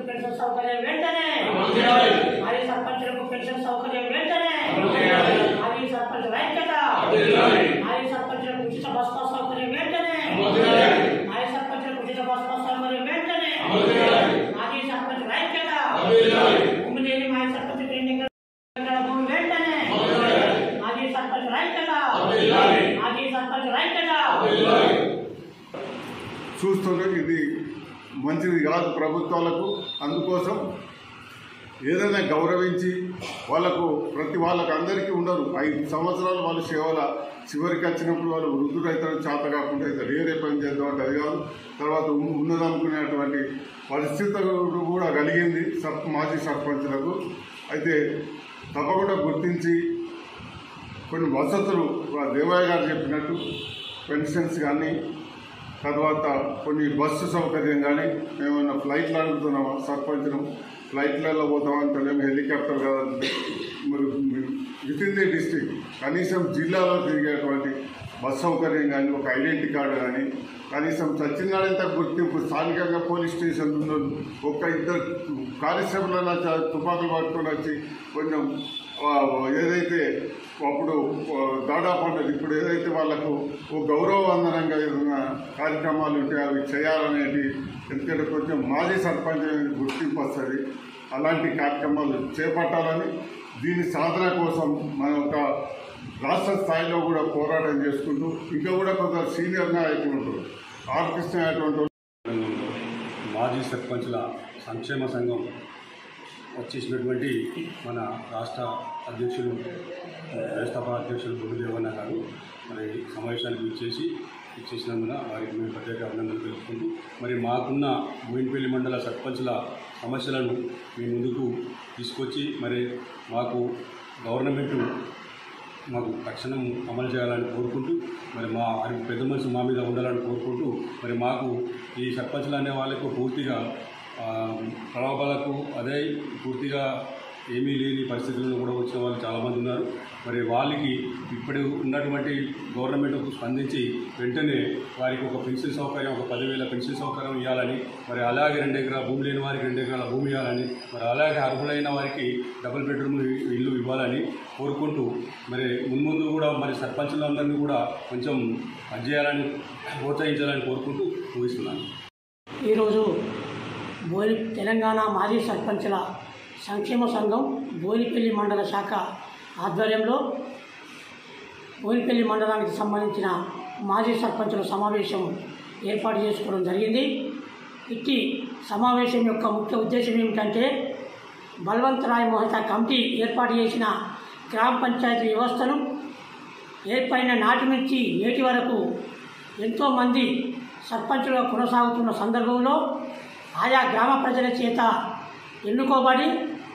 pension సౌకర్యం వెంటనే మాజీ సర్పంచులకు పెన్షన్ సౌకర్యం వెంటనే మాజీ సర్పంచ్ ఐక్యత మాజీ సర్పంచులకు ఉచిత బస్ పాస్ సౌకర్యం వెంటనే మాజీ సర్పంచులకు ఉచిత బస్ పాస్ సౌకర్యం వెంటనే మాజీ సర్పంచ్ ఐక్యత భూమి లేని మాజీ సర్పంచ్ రెండు ఎకరాల భూమి వెంటనే మాజీ సర్పంచ్ ఐక్యత మాజీ సర్పంచ్ ఐక్యత చూస్తుంటే ఇది మంచిది కాదు ప్రభుత్వాలకు అందుకోసం ఏదైనా గౌరవించి వాళ్ళకు ప్రతి వాళ్ళకు అందరికీ ఉండరు ఐదు సంవత్సరాలు వాళ్ళు సేవల చివరికి వచ్చినప్పుడు వాళ్ళు వృద్ధులైతారు చేత కాకుండా అయితే వేరే పని చేద్దాం అంటే అది కాదు తర్వాత ఉన్- ఉన్నదనుకునేటువంటి పరిస్థితులు కూడా కలిగింది సర్ మాజీ సర్పంచులకు అయితే తప్పకుండా గుర్తించి కొన్ని వసతులు ఆ దేవయ్య గారు చెప్పినట్టు పెన్షన్స్ కానీ తర్వాత కొన్ని బస్సు సౌకర్యం కానీ మేమన్నా ఫ్లైట్లు అడుగుతున్నామా సర్పంచ్ను ఫ్లైట్లలో పోతామంటేనేమో హెలికాప్టర్ కాదంటే మరి విత్ ఇన్ ది డిస్టిక్ కనీసం జిల్లాలో తిరిగేటువంటి బస్ సౌకర్యం కానీ ఒక ఐడెంటిటీ కార్డు కానీ కనీసం సత్యనారాయణ గుర్తింపు స్థానికంగా పోలీస్ స్టేషన్ ఉన్నోళ్ళు ఒక్క ఇద్దరు కానిస్టేబుల్ తుపాకులు పట్టుకొని వచ్చి కొంచెం ఆ, ఏదైతే అప్పుడు ఆ, దాదాపు అన్నది ఇప్పుడు ఏదైతే వాళ్ళకు ఓ గౌరవవందనంగా ఏదైనా కార్యక్రమాలు ఉంటే అవి చేయాలనేది ఎందుకంటే కొంచెం మాజీ సర్పంచ్ అనేది గుర్తింపు వస్తుంది అలాంటి కార్యక్రమాలు చేపట్టాలని దీని సాధన కోసం మన ఒక రాష్ట్ర స్థాయిలో కూడా పోరాటం చేసుకుంటూ ఇంకా కూడా కొంత సీనియర్ నాయకులు ఉంటారు ఆర్ కృష్ణ అటువంటి వాళ్ళు తెలంగాణలో మాజీ సర్పంచుల సంక్షేమ సంఘం వచ్చేసినటువంటి మన రాష్ట్ర అధ్యక్షులు వ్యవస్థాపక అధ్యక్షులు గురుదేవన్న గారు మరి సమావేశానికి ఇచ్చేసి ఇచ్చేసినందున వారికి మేము ప్రత్యేక అభినందనలు తెలుపుకుంటూ మరి మాకున్న బోయినపల్లి మండల సర్పంచుల సమస్యలను మీ ముందుకు తీసుకొచ్చి మరి మాకు గవర్నమెంట్ మాకు తక్షణం అమలు చేయాలని కోరుకుంటూ మరి మా అది పెద్ద మనిషి మా మీద ఉండాలని కోరుకుంటూ మరి మాకు ఈ సర్పంచులు అనే వాళ్ళకు పూర్తిగా ఆ, ప్రలోభాలకు అదే పూర్తిగా ఏమీ లేని పరిస్థితుల్లో కూడా వచ్చిన వాళ్ళు చాలామంది ఉన్నారు మరి వాళ్ళకి ఇప్పుడు ఉన్నటువంటి గవర్నమెంట్కు స్పందించి వెంటనే వారికి ఒక పెన్షన్ సౌకర్యం ఒక పదివేల పెన్షన్ సౌకర్యం ఇవ్వాలని మరి అలాగే రెండు ఎకరాల భూమి లేని వారికి రెండు ఎకరాల భూమి ఇవ్వాలని మరి అలాగే అర్హులైన వారికి డబుల్ బెడ్రూమ్ ఇల్లు ఇవ్వాలని కోరుకుంటూ మరి మున్ముందు కూడా మరి సర్పంచులందరినీ కూడా కొంచెం అది చేయాలని ప్రోత్సహించాలని కోరుకుంటూ ముగిస్తున్నాను ఈరోజు బోయి తెలంగాణ మాజీ సర్పంచుల సంక్షేమ సంఘం బోయినపల్లి మండల శాఖ ఆధ్వర్యంలో బోయినపల్లి మండలానికి సంబంధించిన మాజీ సర్పంచుల సమావేశం ఏర్పాటు చేసుకోవడం జరిగింది ఇట్టి సమావేశం యొక్క ముఖ్య ఉద్దేశం ఏమిటంటే బల్వంతరాయ్ మోహిత కమిటీ ఏర్పాటు చేసిన గ్రామ పంచాయతీ వ్యవస్థను ఏర్పడిన నాటి నుంచి నేటి వరకు ఎంతోమంది సర్పంచులుగా కొనసాగుతున్న సందర్భంలో ఆయా గ్రామ ప్రజల చేత ఎన్నుకోబడి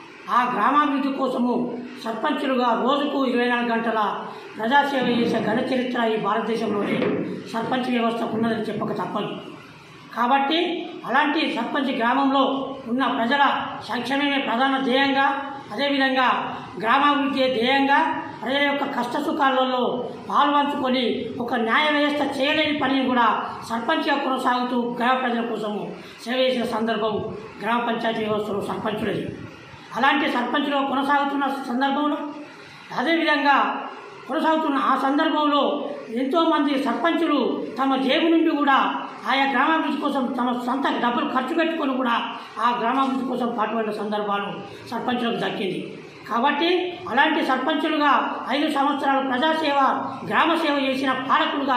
ఆ గ్రామాభివృద్ధి కోసము సర్పంచులుగా రోజుకు ఇరవై నాలుగు గంటల ప్రజాసేవ చేసే ఘన చరిత్ర ఈ భారతదేశంలోని సర్పంచ్ వ్యవస్థకు ఉన్నదని చెప్పక తప్పదు కాబట్టి అలాంటి సర్పంచ్ గ్రామంలో ఉన్న ప్రజల సంక్షేమమే ప్రధాన ధ్యేయంగా అదేవిధంగా గ్రామాభివృద్ధి ధ్యేయంగా ప్రజల యొక్క కష్ట సుఖాలలో పాల్పంచుకొని ఒక న్యాయ వ్యవస్థ చేయలేని పనిని కూడా సర్పంచ్గా కొనసాగుతూ గ్రామ ప్రజల కోసము సేవ చేసిన సందర్భం గ్రామ పంచాయతీ వ్యవస్థలో సర్పంచులది అలాంటి సర్పంచ్లో కొనసాగుతున్న సందర్భంలో అదేవిధంగా కొనసాగుతున్న ఆ సందర్భంలో ఎంతోమంది సర్పంచులు తమ జేబు నుండి కూడా ఆయా గ్రామాభివృద్ధి కోసం తమ సొంత డబ్బులు ఖర్చు పెట్టుకొని కూడా ఆ గ్రామాభివృద్ధి కోసం పాటుపడిన సందర్భాలు సర్పంచులకు దక్కింది కాబట్టి అలాంటి సర్పంచులుగా ఐదు సంవత్సరాలు ప్రజాసేవ గ్రామ సేవ చేసిన పాలకులుగా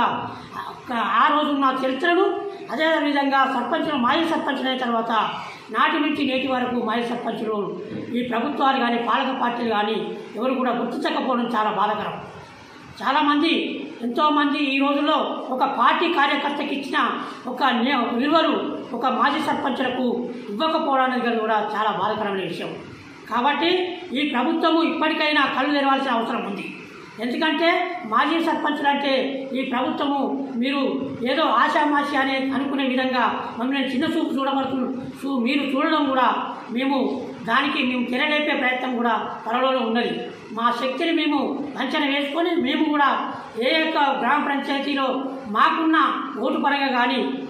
ఆ- ఆ రోజున్న చరిత్రను అదేవిధంగా సర్పంచులు మాజీ సర్పంచులు అయిన తర్వాత నాటి నుంచి నేటి వరకు మాజీ సర్పంచులు ఈ ప్రభుత్వాలు కానీ పాలక పార్టీలు కానీ ఎవరు కూడా గుర్తించకపోవడం చాలా బాధాకరం చాలామంది ఎంతోమంది ఈ రోజుల్లో ఒక పార్టీ కార్యకర్తకి ఇచ్చిన ఒక నే- విలువలు ఒక మాజీ సర్పంచులకు ఇవ్వకపోవడానికి కూడా చాలా బాధాకరమైన విషయం కాబట్టి ఈ ప్రభుత్వము ఇప్పటికైనా కళ్ళు తెరవాల్సిన అవసరం ఉంది ఎందుకంటే మాజీ సర్పంచులు అంటే ఈ ప్రభుత్వము మీరు ఏదో ఆశామాషి అనే అనుకునే విధంగా మమ్మల్ని చిన్న చూపు చూడబడుతు చూ మీరు చూడడం కూడా మేము దానికి మేము తెరలేపే ప్రయత్నం కూడా త్వరలోనే ఉన్నది మా శక్తిని మేము అంచనా వేసుకొని మేము కూడా ఏ యొక్క గ్రామ పంచాయతీలో మాకున్న ఓటు పరంగా కానీ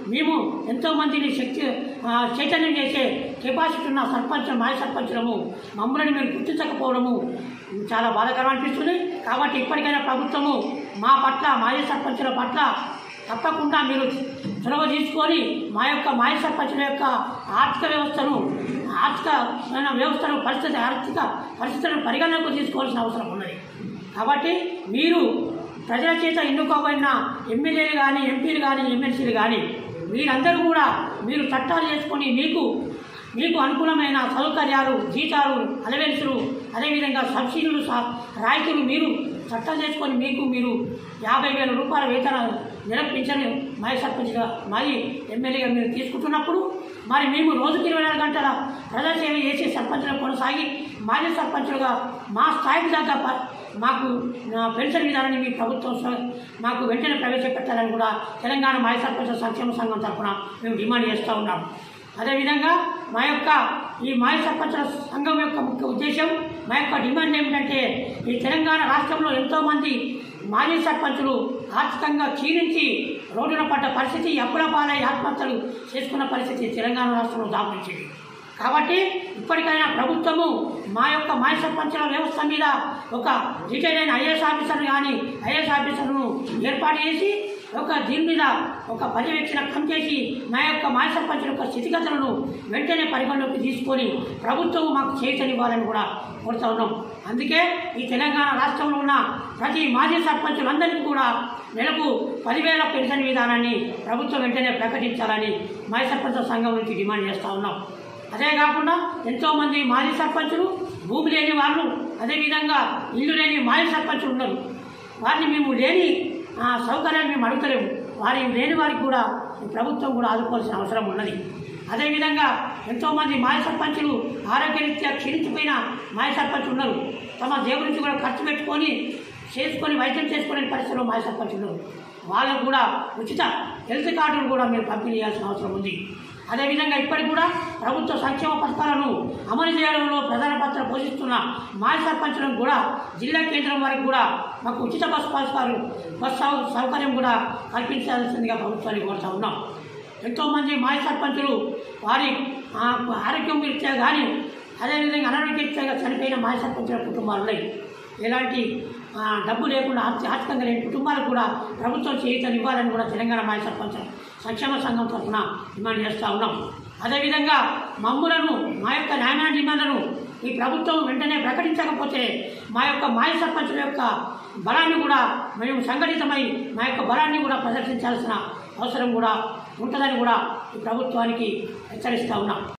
మేము ఎంతోమందిని శక్తి ఆ, చైతన్యం చేసే కెపాసిటీ ఉన్న సర్పంచ్ మాజీ సర్పంచులము మమ్మల్ని మీరు గుర్తించకపోవడము చాలా బాధాకరం అనిపిస్తుంది కాబట్టి ఇప్పటికైనా ప్రభుత్వము మా పట్ల మాజీ సర్పంచుల పట్ల తప్పకుండా మీరు చొరవ తీసుకొని మా యొక్క మాజీ సర్పంచుల యొక్క ఆర్థిక వ్యవస్థను ఆర్థికమైన వ్యవస్థను పరిస్థితి ఆర్థిక పరిస్థితులను పరిగణనకు తీసుకోవాల్సిన అవసరం ఉన్నది కాబట్టి మీరు ప్రజల చేత ఎన్నుకోబడిన ఎమ్మెల్యేలు కానీ ఎంపీలు కానీ ఎమ్మెల్సీలు కానీ మీరందరూ కూడా మీరు చట్టాలు చేసుకొని మీకు మీకు అనుకూలమైన సౌకర్యాలు జీతాలు అలవెన్సులు అదేవిధంగా సబ్సిడీలు సా- రాయితీలు మీరు చట్టాలు చేసుకొని మీకు మీరు యాభై వేల రూపాయల వేతనాలు నిరపించని మాజీ సర్పంచ్గా మాజీ ఎమ్మెల్యేగా మీరు తీసుకుంటున్నప్పుడు మరి మేము రోజుకి ఇరవై నాలుగు గంటల ప్రజాసేవ చేసే సర్పంచులు కొనసాగి మాజీ సర్పంచులుగా మా స్థాయికి దగ్గర ప- మాకు ఆ, పెన్షన్ విధానాన్ని మీ ప్రభుత్వం స్వ- మాకు వెంటనే ప్రవేశపెట్టాలని కూడా తెలంగాణ మాజీ సర్పంచ్ సంక్షేమ సంఘం తరఫున మేము డిమాండ్ చేస్తూ ఉన్నాం అదేవిధంగా మా యొక్క ఈ మాజీ సర్పంచుల సంఘం యొక్క ముఖ్య ఉద్దేశం మా యొక్క డిమాండ్ ఏమిటంటే ఈ తెలంగాణ రాష్ట్రంలో ఎంతోమంది మాజీ సర్పంచులు ఆర్థికంగా క్షీణించి రోడ్డున పడ్డ పరిస్థితి అప్పుల పాలై ఆత్మహత్యలు చేసుకున్న పరిస్థితి తెలంగాణ రాష్ట్రంలో దాపురించింది కాబట్టి ఇప్పటికైనా ప్రభుత్వము మా యొక్క మాజీ సర్పంచుల వ్యవస్థ మీద ఒక రిటైర్ అయిన ఐఏఎస్ ఆఫీసర్ కానీ ఐఏఎస్ ఆఫీసర్ను ఏర్పాటు చేసి ఒక దీని మీద ఒక పర్యవేక్షణ కమ్ చేసి మా యొక్క మాజీ సర్పంచుల యొక్క స్థితిగతులను వెంటనే పరిగణలోకి తీసుకొని ప్రభుత్వం మాకు చేతనివ్వాలని కూడా కోరుతా ఉన్నాం అందుకే ఈ తెలంగాణ రాష్ట్రంలో ఉన్న ప్రతి మాజీ సర్పంచులందరికీ కూడా నెలకు పదివేల పెన్షన్ విధానాన్ని ప్రభుత్వం వెంటనే ప్రకటించాలని మాజీ సర్పంచ్ సంఘం నుంచి డిమాండ్ చేస్తూ ఉన్నాం అదే కాకుండా ఎంతోమంది మాజీ సర్పంచులు భూమి లేని వాళ్ళు అదేవిధంగా ఇల్లు లేని మాజీ సర్పంచులు ఉన్నారు వారిని మేము లేని ఆ, సౌకర్యాలు మేము అడుగుతలేము వారి లేని వారికి కూడా ఈ ప్రభుత్వం కూడా ఆదుకోవాల్సిన అవసరం ఉన్నది అదేవిధంగా ఎంతోమంది మాజీ సర్పంచులు ఆరోగ్యరీత్యా క్షీణించిపోయిన మాజీ సర్పంచులు ఉన్నారు తమ దేవుడి నుంచి కూడా ఖర్చు పెట్టుకొని చేసుకొని వైద్యం చేసుకునే పరిస్థితిలో మాజీ సర్పంచులు ఉన్నారు వాళ్ళకు కూడా ఉచిత హెల్త్ కార్డులు కూడా మీరు పంపిణీ చేయాల్సిన అవసరం ఉంది అదేవిధంగా ఇప్పటికి కూడా ప్రభుత్వ సంక్షేమ పథకాలను అమలు చేయడంలో ప్రధాన పాత్ర పోషిస్తున్న మాజీ సర్పంచులను కూడా జిల్లా కేంద్రం వరకు కూడా మాకు ఉచిత బస్ పాస్ కారు బస్ సౌ- సౌకర్యం కూడా కల్పించాల్సిందిగా ప్రభుత్వాన్ని కోరుతా ఉన్నాం ఎంతోమంది మాజీ సర్పంచులు వారి ఆ, ఆరోగ్యం రీత్యా కానీ అదేవిధంగా అనారోగ్యరీత్యా చనిపోయిన మాజీ సర్పంచుల కుటుంబాలు ఉన్నాయి ఎలాంటి ఆ, డబ్బు లేకుండా ఆర్థి- ఆర్థికంగా లేని కుటుంబాలకు కూడా ప్రభుత్వం చేయుతని ఇవ్వాలని కూడా తెలంగాణ మాజీ సర్పంచ్ సంక్షేమ సంఘం తరఫున డిమాండ్ చేస్తూ ఉన్నాం అదేవిధంగా మమ్ములను మా యొక్క న్యాయ డిమాండ్లను ఈ ప్రభుత్వం వెంటనే ప్రకటించకపోతే మా యొక్క మాజీ సర్పంచుల యొక్క బలాన్ని కూడా మేము సంఘటితమై మా యొక్క బలాన్ని కూడా ప్రదర్శించాల్సిన అవసరం కూడా ఉంటుందని కూడా ఈ ప్రభుత్వానికి హెచ్చరిస్తూ ఉన్నాం